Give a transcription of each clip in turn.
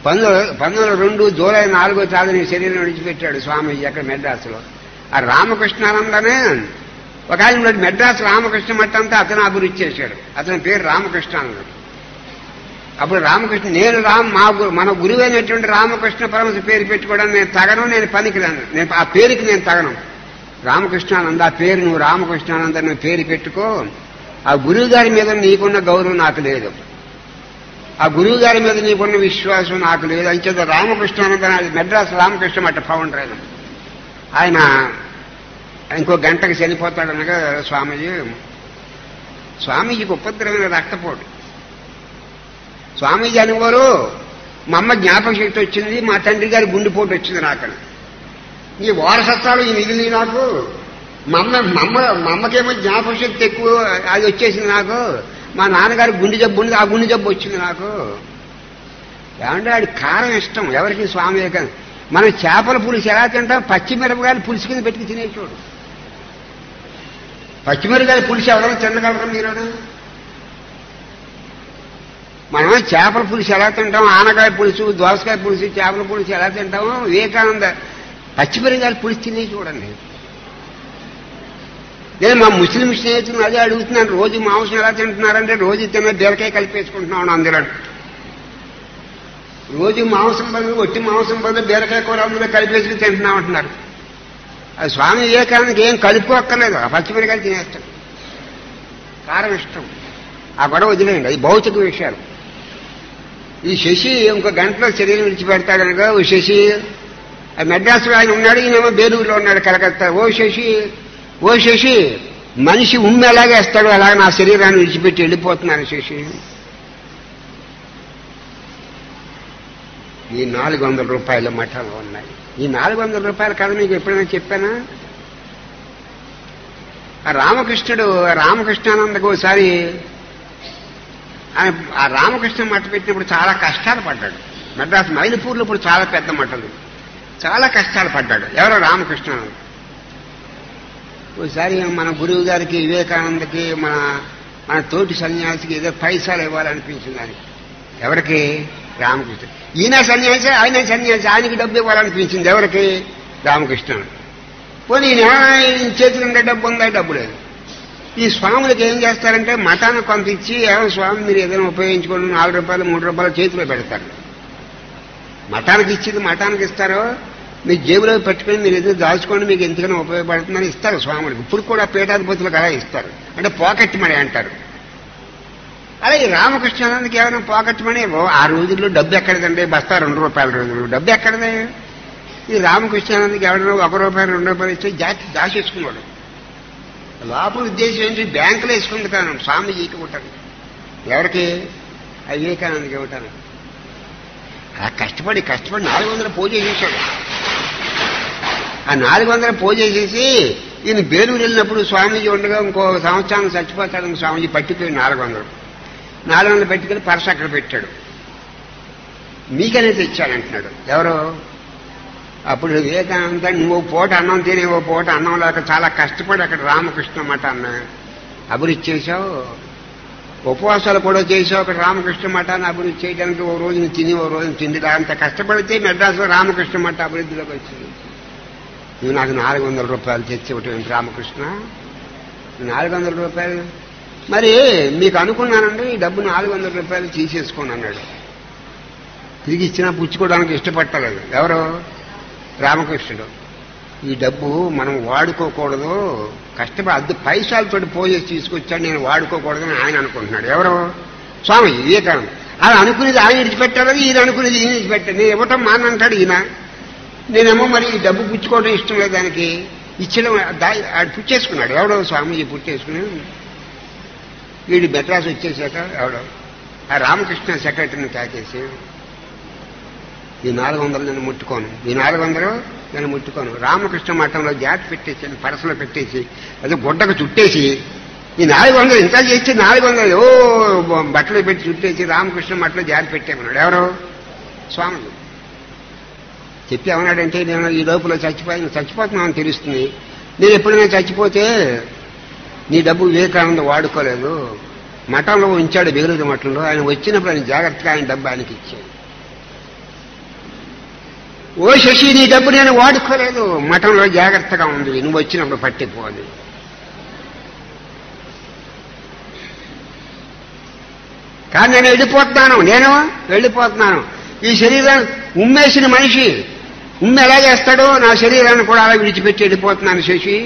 పంతొమ్మిది పంతొమ్మిది వందల రెండు జూలై నాలుగో తారీఖున శరీరం విడిచిపెట్టాడు స్వామీజీ అక్కడ మెడ్రాసులో ఆ రామకృష్ణానందనే ఒక ఆయన ఉన్నాడు మెడ్రాస్ రామకృష్ణ మఠం అంతా అతను అభివృద్ధి చేశాడు అతని పేరు రామకృష్ణానందుడు అప్పుడు రామకృష్ణ నేను రామ్ మా గు- మన గురువు అయినటువంటి రామకృష్ణ పరమశ పేరు పెట్టుకోవడం నేను తగను నేను పనికిరాను నేను ఆ పేరుకి నేను తగను రామకృష్ణానంద ఆ పేరు నువ్వు రామకృష్ణానంద నువ్వు పేరు పెట్టుకో ఆ గురువు గారి మీద నీకున్న గౌరవం నాకు లేదు ఆ గురువు గారి మీద నీకున్న విశ్వాసం నాకు లేదు అంచేత రామకృష్ణానంద నాది మెడ్రాస్ రామకృష్ణ మఠ ఫౌండర్ ఆయన ఆయన ఇంకో గంటకు చనిపోతాడనగా స్వామీజీ స్వామీజీకి ఉపద్రవమైన రక్తపోటు స్వామీజీ అనేవారు మా అమ్మ జ్ఞాపక శక్తి వచ్చింది మా తండ్రి గారి గుండెపోటు వచ్చింది నాకు ఈ వారసత్వాలు ఈ మిగిలిన నాకు మా అమ్మ మా అమ్మ మా అమ్మకేమో జ్ఞాపక శక్తి ఎక్కువ అది వచ్చేసింది నాకు మా నాన్నగారి గుండె జబ్బు ఉంది ఆ గుండె జబ్బు వచ్చింది నాకు ఏమంటే ఆడి కారం ఇష్టం ఎవరికి స్వామి వివేకానంద మనం చేపల పులుసు ఎలా తింటాం పచ్చిమిరపకాయలు పులుసు కింద పెట్టుకు తినేచోడు పచ్చిమిరపకాయల పులుసు ఎవరైనా తినగలరా మీరు మనం చేపల పులుసు ఎలా తింటాం ఆనకాయ పులుసు దోసకాయ పులుసు చేపల పులుసు ఎలా తింటామో వివేకానంద పచ్చిమిరకాయల పులుసు తినే చూడండి నేను మా ముస్లిం స్నేహితులను అదే అడుగుతున్నాను రోజు మాంసం ఎలా తింటున్నారంటే రోజు తిన్న బీరకాయ కలిపేసుకుంటున్నాను అందులో రోజు మాంసం బదులు ఒట్టి మాంసం బదులు బీరకాయ కూర అందులో కలిపేసుకుని తింటున్నాం అంటున్నారు అది స్వామి వివేకానందకి ఏం కలుపుకోక్కర్లేదు ఆ పచ్చిమిరకాయలు తినేస్తాడు కారం ఇష్టం ఆ గొడవ వదిలేయండి అది భౌతిక విషయాలు ఈ శశి ఇంకో గంటలో శరీరం విడిచిపెడతాడు కనుక ఓ శశి ఆ మెడ్రాస్లో ఆయన ఉన్నాడు ఈయనేమో బేలూరులో ఉన్నాడు కలకత్తా ఓ శశి ఓ శశి మనిషి ఉమ్మి ఎలాగేస్తాడు అలాగే నా శరీరాన్ని విడిచిపెట్టి వెళ్ళిపోతున్నాను శశి ఈ నాలుగు వందల రూపాయల మఠంలో ఉన్నాయి ఈ నాలుగు వందల రూపాయల కథ మీకు ఎప్పుడైనా చెప్పానా ఆ రామకృష్ణుడు రామకృష్ణానందకు ఒకసారి ఆయన ఆ రామకృష్ణ మఠ పెట్టినప్పుడు చాలా కష్టాలు పడ్డాడు మెడ్రాస్ మైలుపూర్లో ఇప్పుడు చాలా పెద్ద మఠలు చాలా కష్టాలు పడ్డాడు ఎవరో రామకృష్ణానంద ఒకసారి మన గురువు గారికి వివేకానందకి మన మన తోటి సన్యాసికి ఏదో పైసలు ఇవ్వాలనిపించింది ఆయన ఎవరికి రామకృష్ణ ఈయన సన్యాసి ఆయన సన్యాసి ఆయనకి డబ్బు ఇవ్వాలనిపించింది ఎవరికి రామకృష్ణ పోనీ ఈయన ఈయన చేతిలో ఉండే డబ్బు ఉందా డబ్బు లేదు ఈ స్వాములకు ఏం చేస్తారంటే మఠాన్ని కొంత ఇచ్చి ఏమో స్వామి మీరు ఏదైనా ఉపయోగించుకోండి నాలుగు రూపాయలు మూడు రూపాయలు చేతిలో పెడతారు మఠానికి ఇచ్చింది మఠానికి ఇస్తారో మీ జేబులో పెట్టుకుని మీరు ఏదో దాచుకోండి మీకు ఎంతకైనా ఉపయోగపడుతుందని ఇస్తారు స్వాములకు ఇప్పుడు కూడా పీఠాధిపతులకు అలా ఇస్తారు అంటే పాకెట్ మనీ అంటారు అలాగే రామకృష్ణానందకి ఏమైనా పాకెట్ మనీ ఓ, ఆ రోజుల్లో డబ్బు ఎక్కడదండి బస్తా రెండు రూపాయల రోజులు డబ్బు ఎక్కడదే ఈ రామకృష్ణానందకి ఎవరైనా ఒక రూపాయలు రెండు రూపాయలు ఇస్తే జాతి దాచేసుకున్నాడు లోపల ఉద్దేశం ఏంటి బ్యాంకులో వేసుకుంది కానీ స్వామీజీకి ఇవ్వటాను ఎవరికి ఆ వివేకానందకి ఇవ్వటాను అలా కష్టపడి కష్టపడి నాలుగు వందల పూజ చేసేసాడు ఆ నాలుగు వందల పూజ చేసేసి ఈయన బేలూరు వెళ్ళినప్పుడు స్వామీజీ ఉండగా ఇంకో సంవత్సరానికి చచ్చిపోతాడని స్వామీజీ పట్టిపోయి నాలుగు వందలు నాలుగు వందలు పెట్టుకుని పర్స్ అక్కడ పెట్టాడు మీకనే తెచ్చాడంటున్నాడు ఎవరు అప్పుడు వివేకానంద నువ్వు పూట అన్నం తినే ఓ పూట అన్నం లేక చాలా కష్టపడి అక్కడ రామకృష్ణ మఠ అన్న అభివృద్ధి చేశావు ఉపవాసాలు కూడా చేసావు అక్కడ రామకృష్ణ మఠాన్ని అభివృద్ధి చేయడానికి ఓ రోజున తిని ఓ రోజున తిండి అంత కష్టపడితే మెడ్రాస్లో రామకృష్ణ మఠ అభివృద్ధిలోకి వచ్చింది నువ్వు నాకు నాలుగు వందల రూపాయలు తెచ్చి ఇవ్వటం రామకృష్ణ నాలుగు వందల రూపాయలు మరి మీకు అనుకున్నానండి ఈ డబ్బు నాలుగు వందల రూపాయలు తీసేసుకోండి అన్నాడు తిరిగి ఇచ్చినా పుచ్చుకోవడానికి ఇష్టపట్టలేదు ఎవరు రామకృష్ణుడు ఈ డబ్బు మనం వాడుకోకూడదు కష్టపడి అద్దె పైసలతో పోయేసి తీసుకొచ్చాడు నేను వాడుకోకూడదని ఆయన అనుకుంటున్నాడు ఎవరు స్వామి వివేకానంద అలా అనుకునేది ఆయన విడిచిపెట్టారు ఈయన అనుకునేది ఈయన విడిచిపెట్టాడు నేను ఇవ్వటం మానంటాడు ఈయన నేనేమో మరి ఈ డబ్బు పుచ్చుకోవడం ఇష్టం లేదు దానికి ఇచ్చడం దా- ఆడు పుచ్చేసుకున్నాడు ఎవడో స్వామీజీ పుచ్చేసుకుని వీడు మెడ్రాస్ వచ్చేసాక ఎవడో ఆ రామకృష్ణ సెక్రటరీని కాకేసి ఈ నాలుగు వందలు నేను ముట్టుకోను ఈ నాలుగు వందలు నేను ముట్టుకోను రామకృష్ణ మఠంలో జాతి పెట్టేసి పరసలో పెట్టేసి అది గుడ్డకు చుట్టేసి ఈ నాలుగు వందలు ఇంత చేసి నాలుగు వందలు ఓ బట్టలు పెట్టి చుట్టేసి రామకృష్ణ మఠంలో జాతి పెట్టేమన్నాడు ఎవరు స్వామి చెప్పి ఏమన్నాడంటే నేను ఈ లోపల చచ్చిపోయి చచ్చిపోతున్నానని తెలుస్తుంది నేను ఎప్పుడైనా చచ్చిపోతే నీ డబ్బు వివేకానంద వాడుకోలేదు మఠంలో ఉంచాడు బెగులూరు మఠంలో ఆయన వచ్చినప్పుడు ఆయన జాగ్రత్తగా ఆయన డబ్బు ఆయనకి ఇచ్చాడు ఓ శశి నీ డబ్బు నేను వాడుకోలేదు మఠంలో జాగ్రత్తగా ఉంది నువ్వు వచ్చినప్పుడు పట్టిపోదు కానీ నేను వెళ్ళిపోతున్నాను నేను వెళ్ళిపోతున్నాను ఈ శరీరం ఉమ్మేసిన మనిషి ఉమ్మ ఎలా చేస్తాడో నా శరీరాన్ని కూడా అలా విడిచిపెట్టి వెళ్ళిపోతున్నాను శశి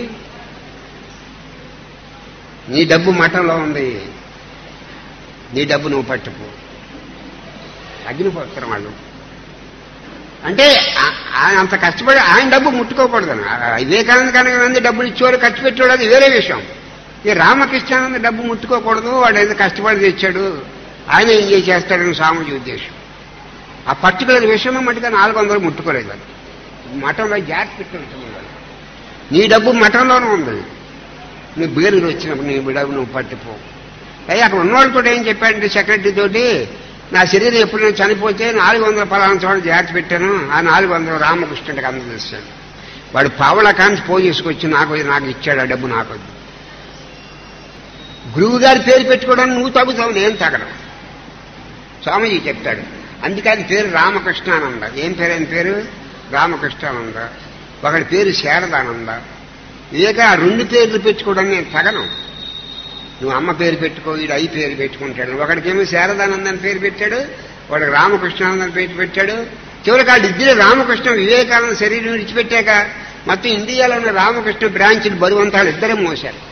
నీ డబ్బు మఠంలో ఉంది నీ డబ్బు నువ్వు పట్టుకో అగ్నిపోతారు వాళ్ళు అంటే ఆ- ఆయన అంత కష్టపడి ఆయన డబ్బు ముట్టుకోకూడదు వివేకానంద కనుక డబ్బులు ఇచ్చేవాడు ఖర్చు పెట్టేవాడు అది వేరే విషయం ఈ రామకృష్ణానంద డబ్బు ముట్టుకోకూడదు వాడు ఏదో కష్టపడి తెచ్చాడు ఆయన ఏం చేసేస్తాడని స్వామిజీ ఉద్దేశం ఆ పర్టికులర్ విషయంలో మటుగా నాలుగు వందలు ముట్టుకోలేదు వాళ్ళు మఠంలో జాగ్రత్త పెట్టి ఉంటుంది వాళ్ళు నీ డబ్బు మఠంలోనే ఉంది నీ బేరులు వచ్చినప్పుడు నీ డబ్బు నువ్వు పట్టిపో అయ్యి అక్కడ ఉన్నవాళ్ళతో ఏం చెప్పాడంటే సెక్రటరీ తోటి నా శరీరం ఎప్పుడు నేను చనిపోతే నాలుగు వందల పలానా చోట జాగ్రత్త పెట్టాను ఆ నాలుగు వందలు రామకృష్ణుడికి అందజేశాను వాడు పావలా కాంచి పో చేసుకొచ్చి నాకు నాకు ఇచ్చాడు ఆ డబ్బు నాకు వద్దు. గురువు గారి పేరు పెట్టుకోవడానికి నువ్వు తగ్గుతావు నేను తగను స్వామీజీ చెప్తాడు అందుకని పేరు రామకృష్ణానంద ఏం పేరు ఆయన పేరు రామకృష్ణానంద ఒకడి పేరు శారదానంద ఇక ఆ రెండు పేర్లు పెట్టుకోవడానికి నేను తగను నువ్వు అమ్మ పేరు పెట్టుకో వీడు అయ్యి పేరు పెట్టుకుంటాడు ఒకడికేమో శారదానందని పేరు పెట్టాడు వాడికి రామకృష్ణానందని పేరు పెట్టాడు చివరికి ఆ ఇద్దరు రామకృష్ణ వివేకానంద శరీరం విడిచిపెట్టాక మొత్తం ఇండియాలో ఉన్న రామకృష్ణ బ్రాంచ్లు బరువంతాలు ఇద్దరే మోశారు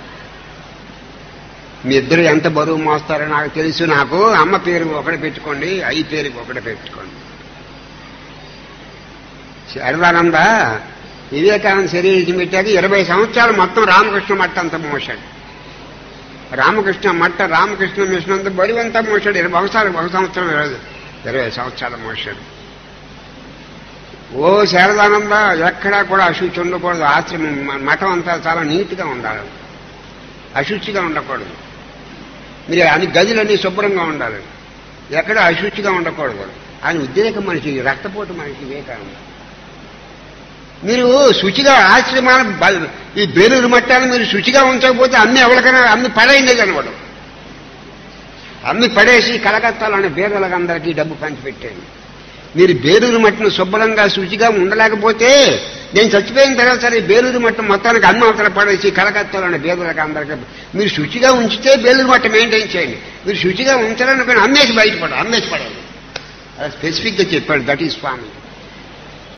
మీ ఇద్దరు ఎంత బరువు మోస్తారో నాకు తెలుసు నాకు అమ్మ పేరు ఒకటి పెట్టుకోండి అయ్యి పేరు ఒకటి పెట్టుకోండి శారదానంద వివేకానంద శరీరం పెట్టాక ఇరవై సంవత్సరాలు మొత్తం రామకృష్ణ మట్ట అంతా మోసాడు రామకృష్ణ మట్ట రామకృష్ణ మిషన్ అంతా బరువంతా మోసాడు ఇరవై సంవత్సరాలు ఒక సంవత్సరం ఇరవై ఇరవై సంవత్సరాలు మోసాడు ఓ శారదానంద ఎక్కడా కూడా అశుచి ఉండకూడదు ఆశ్రమం మ- మఠం అంతా చాలా నీట్గా ఉండాలి అశుచిగా ఉండకూడదు మీరు అన్ని గదులన్నీ శుభ్రంగా ఉండాలి ఎక్కడ అశుచిగా ఉండకూడదు ఆయన ఉద్రేక మనిషి రక్తపోటు మనిషి వివేకానంద మీరు శుచిగా ఆశ్రమాలు బ- ఈ బేలూరు మట్టాన్ని మీరు శుచిగా ఉంచకపోతే అన్ని ఎవరికైనా అన్ని పడైంది కనబడు అన్ని పడేసి కలకత్తాలోని బేదలకు అందరికీ డబ్బు పంచిపెట్టేది మీరు బేలూరు మట్టిని శుభ్రంగా శుచిగా ఉండలేకపోతే నేను చచ్చిపోయిన తర్వాత సరే బేలూరు మట్టం మొత్తానికి అన్న అవతల పడేసి కలకత్తాలోని బేదలకు అందరికీ మీరు శుచిగా ఉంచితే బేలూరు మట్టం మెయింటైన్ చేయండి మీరు శుచిగా ఉంచాలనుకుని అమ్మేసి బయటపడ అమ్మేసి పడాలి అలా స్పెసిఫిక్గా చెప్పాడు దట్ ఈ స్వామి